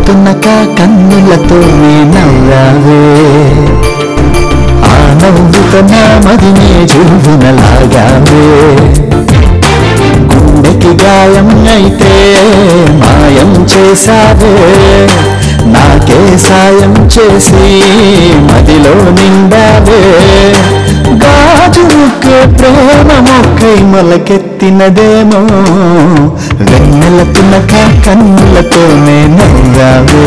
తునక కన్నులతో నవ్వావే ఆ నవ్వుతో నా మదినే జువ్వునలాగావే గుండెకి గాయం అయితే మాయం చేశావే నాకే సాయం చేసి మదిలో నిండావే గాజు ముక్కే ప్రేమ మొక్కై మొలకెత్తినదేమో వెన్నెల తునక కన్నులతోనే నవ్వావే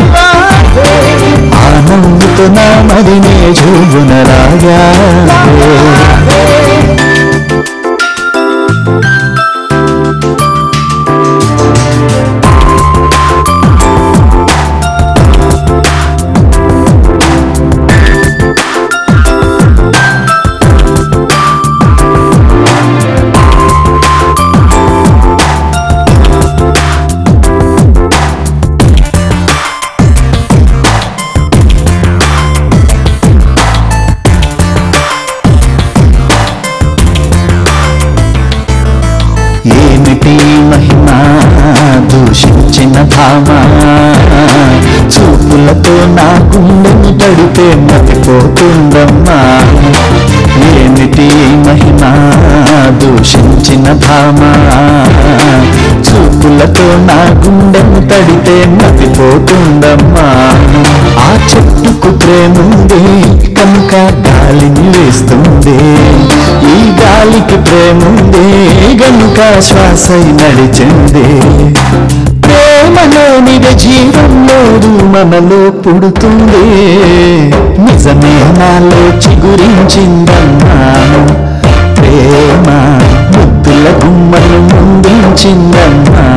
ఆ నవ్వుతో నా మదినే జూబునలాగా ఏమిటి మహిమ దూషించిన భామ చూపులతో నా గుండెని తడితే మతిపోతుందమ్మా ఏమిటి మహిమ దూషించిన భామ చూపులతో నా గుండెని తడితే మతిపోతుందమ్మా ఆ చెట్టుకు ప్రేముంది కనుక గాలిని వేస్తుంది ఈ గాలికి ప్రేముంది గనుక శ్వాసై నడిచింది ప్రేమలోనిది జీవంలోదు మనలో పుడుతుంది నిజమే నాలో చిగురించిందన్నాను ప్రేమ ముద్దుల గుమ్మను ముందుంచిందమ్మా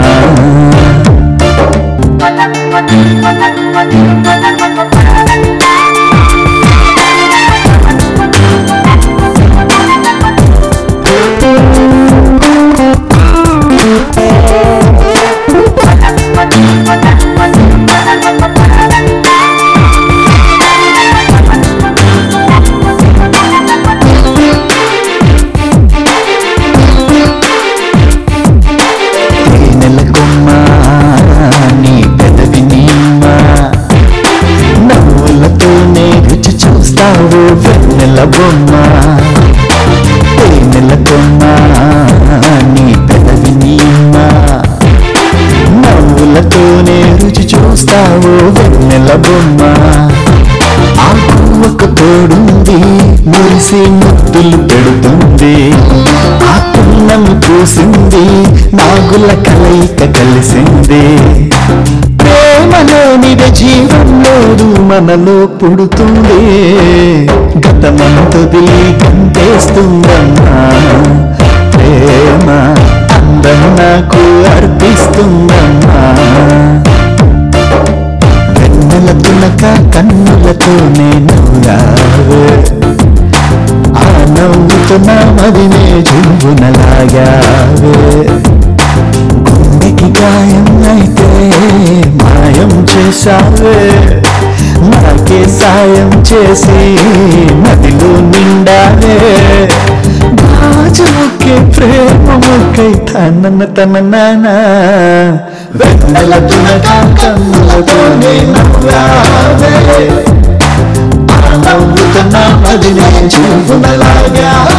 తేనెల కొమ్మ నీ పెదవి నీమ్మ నవ్వులతోనే రుచి చూస్తావు వెన్నెల బొమ్మ తేనెల కొమ్మ నీ పెదవి నీమ్మ నవ్వులతోనే రుచి చూస్తావు వెన్నెల బొమ్మ ఆ పువ్వుకు తోడుంది మురిసి ముద్దులు పెడుతుంది ఆ పున్నం పూసింది నాగుల కలయిక కలిసింది ప్రేమలోనిది జీవంలోదు మనలో పుడుతుంది గతమంతుదిలి కంటేస్తుందమ్మా ప్రేమ అందం నాకు అర్పిస్తుందమ్మా వెన్నెల తునక కన్నులతోనే నవ్వావే ఆ నవ్వుతో నా మదినే జువ్వునలాగావే గుండెకి గాయం అయితే మాయం చేశావే నాకే సాయం చేసి నదిలో నిండావే గాజు ముక్కే ప్రేమ ముక్కై తనన తన నానా వెన్నెల తునక కన్నులతోనే నవ్వావే ఆ నవ్వుతో నా మదినే చూపునలాగా